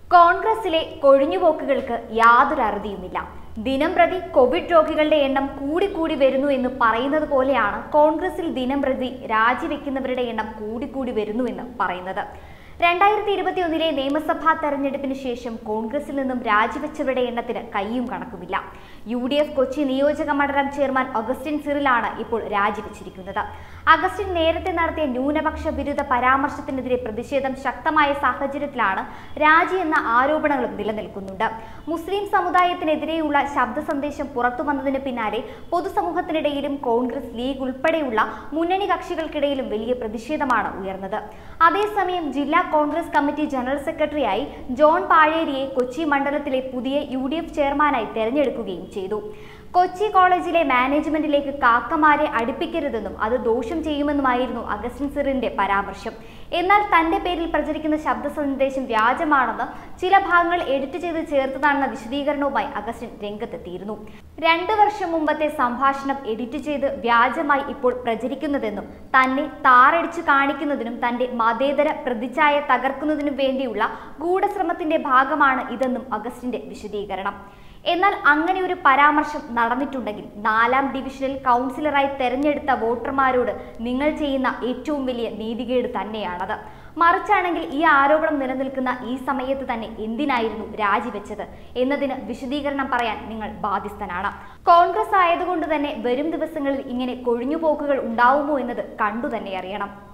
കോൺഗ്രസിലെ കൊഴിഞ്ഞുപോക്കുകൾക്ക് യാതൊരു അറുതിയുമില്ല ദിനം പ്രതി കോവിഡ് രോഗികളുടെ എണ്ണം കൂടിക്കൂടി വരുന്നു എന്ന് പറയുന്നത് പോലെയാണ് കോൺഗ്രസിൽ ദിനം പ്രതി രാജിവെക്കുന്നവരുടെ എണ്ണം കൂടിക്കൂടി വരുന്നു എന്ന് പറയുന്നത് രണ്ടായിരത്തി ഇരുപത്തിയൊന്നിലെ നിയമസഭാ തെരഞ്ഞെടുപ്പിന് ശേഷം കോൺഗ്രസിൽ നിന്നും രാജിവെച്ചവരുടെ എണ്ണത്തിന് കയ്യും കണക്കുമില്ല യു ഡി എഫ് കൊച്ചി നിയോജക മണ്ഡലം ചെയർമാൻ അഗസ്റ്റിൻ സിറിലാണ് ഇപ്പോൾ രാജിവെച്ചിരിക്കുന്നത് അഗസ്റ്റിൻ നേരത്തെ നടത്തിയ ന്യൂനപക്ഷ വിരുദ്ധ പരാമർശത്തിനെതിരെ പ്രതിഷേധം ശക്തമായ സാഹചര്യത്തിലാണ് രാജി എന്ന ആരോപണങ്ങളും നിലനിൽക്കുന്നുണ്ട് മുസ്ലിം സമുദായത്തിനെതിരെയുള്ള ശബ്ദ സന്ദേശം പുറത്തു വന്നതിന് പിന്നാലെ പൊതുസമൂഹത്തിനിടയിലും കോൺഗ്രസ് ലീഗ് ഉൾപ്പെടെയുള്ള മുന്നണി കക്ഷികൾക്കിടയിലും വലിയ പ്രതിഷേധമാണ് ഉയർന്നത് അതേസമയം ജില്ലാ കോൺഗ്രസ് കമ്മിറ്റി ജനറൽ സെക്രട്ടറിയായി ജോൺ പാഴേരിയെ കൊച്ചി മണ്ഡലത്തിലെ പുതിയ യു ഡി എഫ് ചെയർമാനായി തെരഞ്ഞെടുക്കുകയും ചെയ്തു കൊച്ചി കോളേജിലെ മാനേജ്മെന്റിലേക്ക് കാക്കമാരെ അടുപ്പിക്കരുതെന്നും അത് ദോഷം ചെയ്യുമെന്നുമായിരുന്നു അഗസ്റ്റിൻ സിറിന്റെ പരാമർശം എന്നാൽ തന്റെ പേരിൽ പ്രചരിക്കുന്ന ശബ്ദ സന്ദേശം വ്യാജമാണെന്ന് ചില ഭാഗങ്ങൾ എഡിറ്റ് ചെയ്ത് ചേർത്തതാണെന്ന വിശദീകരണവുമായി അഗസ്റ്റിൻ രംഗത്തെത്തിയിരുന്നു രണ്ടു വർഷം മുമ്പത്തെ സംഭാഷണം എഡിറ്റ് ചെയ്ത് വ്യാജമായി ഇപ്പോൾ പ്രചരിക്കുന്നതെന്നും തന്നെ താറടിച്ചു കാണിക്കുന്നതിനും തന്റെ മതേതര പ്രതിച്ഛായ തകർക്കുന്നതിനും വേണ്ടിയുള്ള ഗൂഢശ്രമത്തിന്റെ ഭാഗമാണ് ഇതെന്നും അഗസ്റ്റിന്റെ വിശദീകരണം എന്നാൽ അങ്ങനെ ഒരു പരാമർശം നടന്നിട്ടുണ്ടെങ്കിൽ നാലാം ഡിവിഷനിൽ കൗൺസിലറായി തെരഞ്ഞെടുത്ത വോട്ടർമാരോട് നിങ്ങൾ ചെയ്യുന്ന ഏറ്റവും വലിയ നീതികേട് തന്നെയാണത് മറിച്ചാണെങ്കിൽ ഈ ആരോപണം നിലനിൽക്കുന്ന ഈ സമയത്ത് തന്നെ എന്തിനായിരുന്നു രാജിവെച്ചത് എന്നതിന് വിശദീകരണം പറയാൻ നിങ്ങൾ ബാധ്യസ്ഥനാണ് കോൺഗ്രസ് ആയതുകൊണ്ട് തന്നെ വരും ദിവസങ്ങളിൽ ഇങ്ങനെ കൊഴിഞ്ഞുപോക്കുകൾ ഉണ്ടാവുമോ എന്നത് കണ്ടു തന്നെ അറിയണം